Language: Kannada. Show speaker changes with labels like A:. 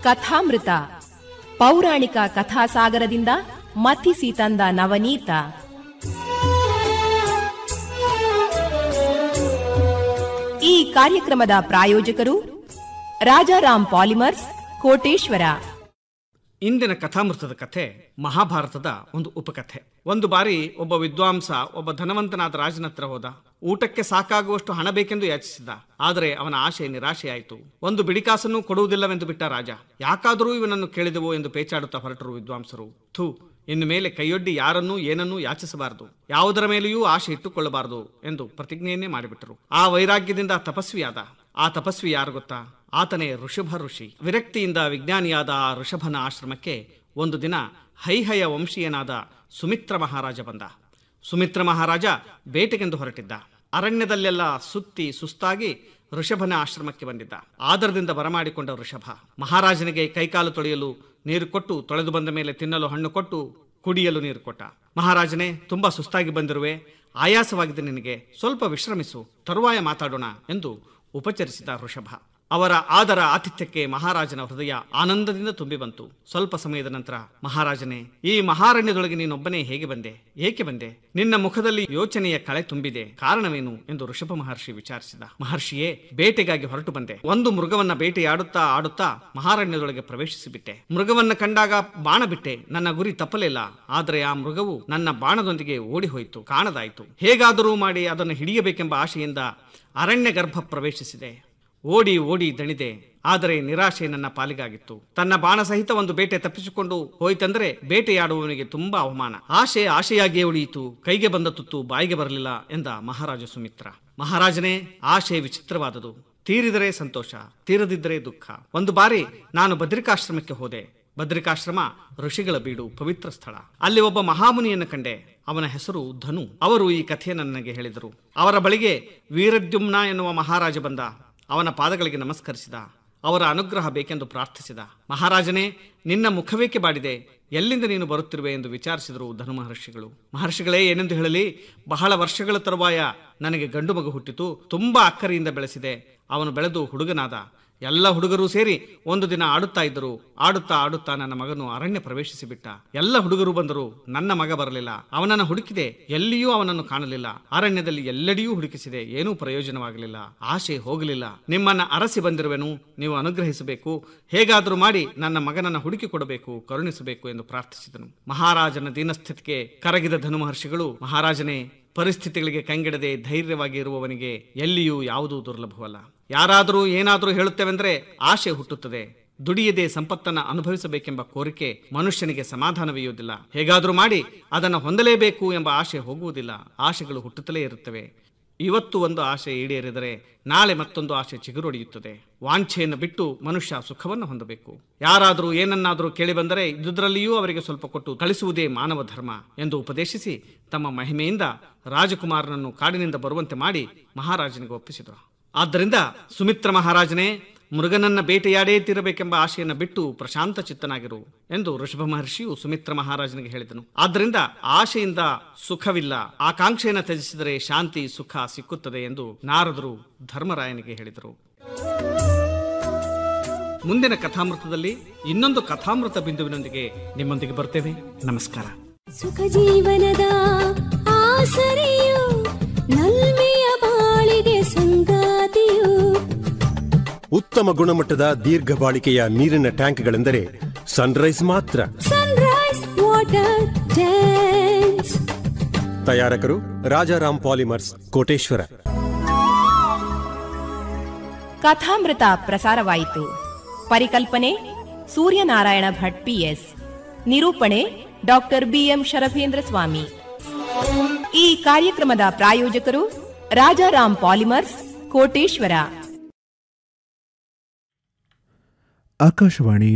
A: ಕಥಾಮೃತ ಪೌರಾಣಿಕ ಕಥಾಸಾಗರದಿಂದ ಮಥಿಸಿ ತಂದ ನವನೀತ ಈ ಕಾರ್ಯಕ್ರಮದ ಪ್ರಾಯೋಜಕರು ರಾಜಾರಾಮ್ ಪಾಲಿಮರ್ಸ್ ಕೋಟೇಶ್ವರ
B: ಇಂದಿನ ಕಥಾಮೃತದ ಕಥೆ ಮಹಾಭಾರತದ ಒಂದು ಉಪಕಥೆ ಒಂದು ಬಾರಿ ಒಬ್ಬ ವಿದ್ವಾಂಸ ಒಬ್ಬ ಧನವಂತನಾದ ರಾಜನ ಹತ್ರ ಹೋದ ಊಟಕ್ಕೆ ಸಾಕಾಗುವಷ್ಟು ಹಣ ಬೇಕೆಂದು ಯಾಚಿಸಿದ ಆದರೆ ಅವನ ಆಶೆ ನಿರಾಶೆಯಾಯಿತು ಒಂದು ಬಿಡಿಕಾಸನ್ನು ಕೊಡುವುದಿಲ್ಲವೆಂದು ಬಿಟ್ಟ ರಾಜ ಯಾಕಾದರೂ ಇವನನ್ನು ಕೇಳಿದೆವು ಎಂದು ಪೇಚಾಡುತ್ತಾ ಹೊರಟರು ವಿದ್ವಾಂಸರು ಥೂ ಇನ್ನು ಮೇಲೆ ಕೈಯೊಡ್ಡಿ ಯಾರನ್ನೂ ಏನನ್ನೂ ಯಾಚಿಸಬಾರದು ಯಾವುದರ ಮೇಲೆಯೂ ಆಶೆ ಇಟ್ಟುಕೊಳ್ಳಬಾರದು ಎಂದು ಪ್ರತಿಜ್ಞೆಯನ್ನೇ ಮಾಡಿಬಿಟ್ಟರು ಆ ವೈರಾಗ್ಯದಿಂದ ತಪಸ್ವಿಯಾದ ಆ ತಪಸ್ವಿ ಯಾರು ಗೊತ್ತಾ ಆತನೇ ಋಷಭ ಋಷಿ ವಿರಕ್ತಿಯಿಂದ ವಿಜ್ಞಾನಿಯಾದ ಆ ಋಷಭನ ಆಶ್ರಮಕ್ಕೆ ಒಂದು ದಿನ ಹೈಹಯ ವಂಶೀಯನಾದ ಸುಮಿತ್ರ ಮಹಾರಾಜ ಬಂದ ಸುಮಿತ್ರ ಮಹಾರಾಜ ಬೇಟೆಗೆಂದು ಹೊರಟಿದ್ದ ಅರಣ್ಯದಲ್ಲೆಲ್ಲ ಸುತ್ತಿ ಸುಸ್ತಾಗಿ ಋಷಭನ ಆಶ್ರಮಕ್ಕೆ ಬಂದಿದ್ದ ಆದರದಿಂದ ಬರಮಾಡಿಕೊಂಡ ಋಷಭ ಮಹಾರಾಜನಿಗೆ ಕೈಕಾಲು ತೊಳೆಯಲು ನೀರು ಕೊಟ್ಟು ತೊಳೆದು ಬಂದ ಮೇಲೆ ತಿನ್ನಲು ಹಣ್ಣು ಕೊಟ್ಟು ಕುಡಿಯಲು ನೀರು ಕೊಟ್ಟ ಮಹಾರಾಜನೇ ತುಂಬಾ ಸುಸ್ತಾಗಿ ಬಂದಿರುವೆ ಆಯಾಸವಾಗಿದೆ ನಿನಗೆ ಸ್ವಲ್ಪ ವಿಶ್ರಮಿಸು ತರುವಾಯ ಮಾತಾಡೋಣ ಎಂದು ಉಪಚರಿಸಿದ ಋಷಭ ಅವರ ಆದರ ಆತಿಥ್ಯಕ್ಕೆ ಮಹಾರಾಜನ ಹೃದಯ ಆನಂದದಿಂದ ತುಂಬಿ ಬಂತು ಸ್ವಲ್ಪ ಸಮಯದ ನಂತರ ಮಹಾರಾಜನೇ ಈ ಮಹಾರಣ್ಯದೊಳಗೆ ನೀನೊಬ್ಬನೇ ಹೇಗೆ ಬಂದೆ ಏಕೆ ಬಂದೆ ನಿನ್ನ ಮುಖದಲ್ಲಿ ಯೋಚನೆಯ ಕಳೆ ತುಂಬಿದೆ ಕಾರಣವೇನು ಎಂದು ಋಷಭ ಮಹರ್ಷಿ ವಿಚಾರಿಸಿದ ಮಹರ್ಷಿಯೇ ಬೇಟೆಗಾಗಿ ಹೊರಟು ಬಂದೆ ಒಂದು ಮೃಗವನ್ನ ಬೇಟೆಯಾಡುತ್ತಾ ಆಡುತ್ತಾ ಮಹಾರಣ್ಯದೊಳಗೆ ಪ್ರವೇಶಿಸಿಬಿಟ್ಟೆ ಮೃಗವನ್ನ ಕಂಡಾಗ ಬಾಣ ಬಿಟ್ಟೆ ನನ್ನ ಗುರಿ ತಪ್ಪಲಿಲ್ಲ ಆದರೆ ಆ ಮೃಗವು ನನ್ನ ಬಾಣದೊಂದಿಗೆ ಓಡಿ ಹೋಯಿತು ಕಾಣದಾಯಿತು ಹೇಗಾದರೂ ಮಾಡಿ ಅದನ್ನು ಹಿಡಿಯಬೇಕೆಂಬ ಆಶೆಯಿಂದ ಅರಣ್ಯ ಗರ್ಭ ಪ್ರವೇಶಿಸಿದೆ ಓಡಿ ಓಡಿ ದಣಿದೆ ಆದರೆ ನಿರಾಶೆ ನನ್ನ ಪಾಲಿಗಾಗಿತ್ತು ತನ್ನ ಬಾಣ ಸಹಿತ ಒಂದು ಬೇಟೆ ತಪ್ಪಿಸಿಕೊಂಡು ಹೋಯ್ತಂದ್ರೆ ಬೇಟೆಯಾಡುವವನಿಗೆ ತುಂಬಾ ಅವಮಾನ ಆಶೆ ಆಶೆಯಾಗಿಯೇ ಉಳಿಯಿತು ಕೈಗೆ ಬಂದ ತುತ್ತು ಬಾಯಿಗೆ ಬರಲಿಲ್ಲ ಎಂದ ಮಹಾರಾಜ ಸುಮಿತ್ರ ಮಹಾರಾಜನೇ ಆಶೆ ವಿಚಿತ್ರವಾದುದು ತೀರಿದರೆ ಸಂತೋಷ ತೀರದಿದ್ದರೆ ದುಃಖ ಒಂದು ಬಾರಿ ನಾನು ಬದ್ರಿಕಾಶ್ರಮಕ್ಕೆ ಹೋದೆ ಬದ್ರಿಕಾಶ್ರಮ ಋಷಿಗಳ ಬೀಡು ಪವಿತ್ರ ಸ್ಥಳ ಅಲ್ಲಿ ಒಬ್ಬ ಮಹಾಮುನಿಯನ್ನು ಕಂಡೆ ಅವನ ಹೆಸರು ಧನು ಅವರು ಈ ಕಥೆಯನ್ನು ನನಗೆ ಹೇಳಿದರು ಅವರ ಬಳಿಗೆ ವೀರದ್ಯುಮ್ನ ಎನ್ನುವ ಮಹಾರಾಜ ಬಂದ ಅವನ ಪಾದಗಳಿಗೆ ನಮಸ್ಕರಿಸಿದ ಅವರ ಅನುಗ್ರಹ ಬೇಕೆಂದು ಪ್ರಾರ್ಥಿಸಿದ ಮಹಾರಾಜನೇ ನಿನ್ನ ಮುಖವೇಕೆ ಬಾಡಿದೆ ಎಲ್ಲಿಂದ ನೀನು ಬರುತ್ತಿರುವೆ ಎಂದು ವಿಚಾರಿಸಿದರು ಧನು ಮಹರ್ಷಿಗಳು ಮಹರ್ಷಿಗಳೇ ಏನೆಂದು ಹೇಳಲಿ ಬಹಳ ವರ್ಷಗಳ ತರುವಾಯ ನನಗೆ ಗಂಡು ಮಗು ಹುಟ್ಟಿತು ತುಂಬಾ ಅಕ್ಕರಿಯಿಂದ ಬೆಳೆಸಿದೆ ಅವನು ಬೆಳೆದು ಹುಡುಗನಾದ ಎಲ್ಲ ಹುಡುಗರು ಸೇರಿ ಒಂದು ದಿನ ಆಡುತ್ತಾ ಇದ್ದರು ಆಡುತ್ತಾ ಆಡುತ್ತಾ ನನ್ನ ಮಗನು ಅರಣ್ಯ ಪ್ರವೇಶಿಸಿ ಬಿಟ್ಟ ಎಲ್ಲ ಹುಡುಗರು ಬಂದರು ನನ್ನ ಮಗ ಬರಲಿಲ್ಲ ಅವನನ್ನು ಹುಡುಕಿದೆ ಎಲ್ಲಿಯೂ ಅವನನ್ನು ಕಾಣಲಿಲ್ಲ ಅರಣ್ಯದಲ್ಲಿ ಎಲ್ಲೆಡೆಯೂ ಹುಡುಕಿಸಿದೆ ಏನೂ ಪ್ರಯೋಜನವಾಗಲಿಲ್ಲ ಆಶೆ ಹೋಗಲಿಲ್ಲ ನಿಮ್ಮನ್ನ ಅರಸಿ ಬಂದಿರುವೆನು ನೀವು ಅನುಗ್ರಹಿಸಬೇಕು ಹೇಗಾದರೂ ಮಾಡಿ ನನ್ನ ಮಗನನ್ನ ಹುಡುಕಿ ಕೊಡಬೇಕು ಕರುಣಿಸಬೇಕು ಎಂದು ಪ್ರಾರ್ಥಿಸಿದನು ಮಹಾರಾಜನ ದೀನಸ್ಥಿತಿಗೆ ಕರಗಿದ ಧನು ಮಹರ್ಷಿಗಳು ಮಹಾರಾಜನೇ ಪರಿಸ್ಥಿತಿಗಳಿಗೆ ಕಂಗೆಡದೆ ಧೈರ್ಯವಾಗಿ ಇರುವವನಿಗೆ ಎಲ್ಲಿಯೂ ಯಾವುದೂ ದುರ್ಲಭವಲ್ಲ ಯಾರಾದರೂ ಏನಾದರೂ ಹೇಳುತ್ತೇವೆಂದರೆ ಆಶೆ ಹುಟ್ಟುತ್ತದೆ ದುಡಿಯದೆ ಸಂಪತ್ತನ್ನ ಅನುಭವಿಸಬೇಕೆಂಬ ಕೋರಿಕೆ ಮನುಷ್ಯನಿಗೆ ಸಮಾಧಾನವೀಯುವುದಿಲ್ಲ ಹೇಗಾದರೂ ಮಾಡಿ ಅದನ್ನು ಹೊಂದಲೇಬೇಕು ಎಂಬ ಆಶೆ ಹೋಗುವುದಿಲ್ಲ ಆಶೆಗಳು ಹುಟ್ಟುತ್ತಲೇ ಇರುತ್ತವೆ ಇವತ್ತು ಒಂದು ಆಶೆ ಈಡೇರಿದರೆ ನಾಳೆ ಮತ್ತೊಂದು ಆಶೆ ಚಿಗುರೊಡೆಯುತ್ತದೆ ವಾಂಛೆಯನ್ನು ಬಿಟ್ಟು ಮನುಷ್ಯ ಸುಖವನ್ನು ಹೊಂದಬೇಕು ಯಾರಾದರೂ ಏನನ್ನಾದರೂ ಕೇಳಿ ಬಂದರೆ ಇದ್ದುದರಲ್ಲಿಯೂ ಅವರಿಗೆ ಸ್ವಲ್ಪ ಕೊಟ್ಟು ಕಳಿಸುವುದೇ ಮಾನವ ಧರ್ಮ ಎಂದು ಉಪದೇಶಿಸಿ ತಮ್ಮ ಮಹಿಮೆಯಿಂದ ರಾಜಕುಮಾರನನ್ನು ಕಾಡಿನಿಂದ ಬರುವಂತೆ ಮಾಡಿ ಮಹಾರಾಜನಿಗೆ ಒಪ್ಪಿಸಿದರು ಆದ್ದರಿಂದ ಸುಮಿತ್ರ ಮಹಾರಾಜನೇ ಮೃಗನನ್ನ ಬೇಟೆಯಾಡೇ ತೀರಬೇಕೆಂಬ ಆಶೆಯನ್ನು ಬಿಟ್ಟು ಪ್ರಶಾಂತ ಚಿತ್ತನಾಗಿರು ಎಂದು ಋಷಭ ಮಹರ್ಷಿಯು ಸುಮಿತ್ರ ಮಹಾರಾಜನಿಗೆ ಹೇಳಿದನು ಆದ್ದರಿಂದ ಆಶೆಯಿಂದ ಸುಖವಿಲ್ಲ ಆಕಾಂಕ್ಷೆಯನ್ನು ತ್ಯಜಿಸಿದರೆ ಶಾಂತಿ ಸುಖ ಸಿಕ್ಕುತ್ತದೆ ಎಂದು ನಾರದರು ಧರ್ಮರಾಯನಿಗೆ ಹೇಳಿದರು ಮುಂದಿನ ಕಥಾಮೃತದಲ್ಲಿ ಇನ್ನೊಂದು ಕಥಾಮೃತ ಬಿಂದುವಿನೊಂದಿಗೆ ನಿಮ್ಮೊಂದಿಗೆ ಬರ್ತೇವೆ ನಮಸ್ಕಾರ
C: ಸುಖ ಜೀವನದ ಆಸರೆಯು ನಲ್ಮೆಯ ಬಾಳಿಗೆ ಸಂಗಾತಿಯು
D: ಉತ್ತಮ ಗುಣಮಟ್ಟದ ದೀರ್ಘ ಬಾಳಿಕೆಯ ನೀರಿನ ಟ್ಯಾಂಕ್ಗಳೆಂದರೆ ಸನ್ರೈಸ್ ಮಾತ್ರ
C: ಸನ್ರೈಸ್ ವಾಟರ್ ಟ್ಯಾಂಕ್ಸ್
D: ತಯಾರಕರು ರಾಜಾರಾಮ್ ಪಾಲಿಮರ್ಸ್ ಕೋಟೇಶ್ವರ
A: ಕಥಾಮೃತ ಪ್ರಸಾರವಾಯಿತು ಪರಿಕಲ್ಪನೆ ಸೂರ್ಯನಾರಾಯಣ ಭಟ್ ಪಿಎಸ್ ನಿರೂಪಣೆ ಡಾಕ್ಟರ್ ಬಿಎಂ ಶರಭೇಂದ್ರ ಸ್ವಾಮಿ ಈ ಕಾರ್ಯಕ್ರಮದ ಪ್ರಾಯೋಜಕರು ರಾಜಾರಾಮ್ ಪಾಲಿಮರ್ಸ್ ಕೋಟೇಶ್ವರ
E: ಆಕಾಶವಾಣಿ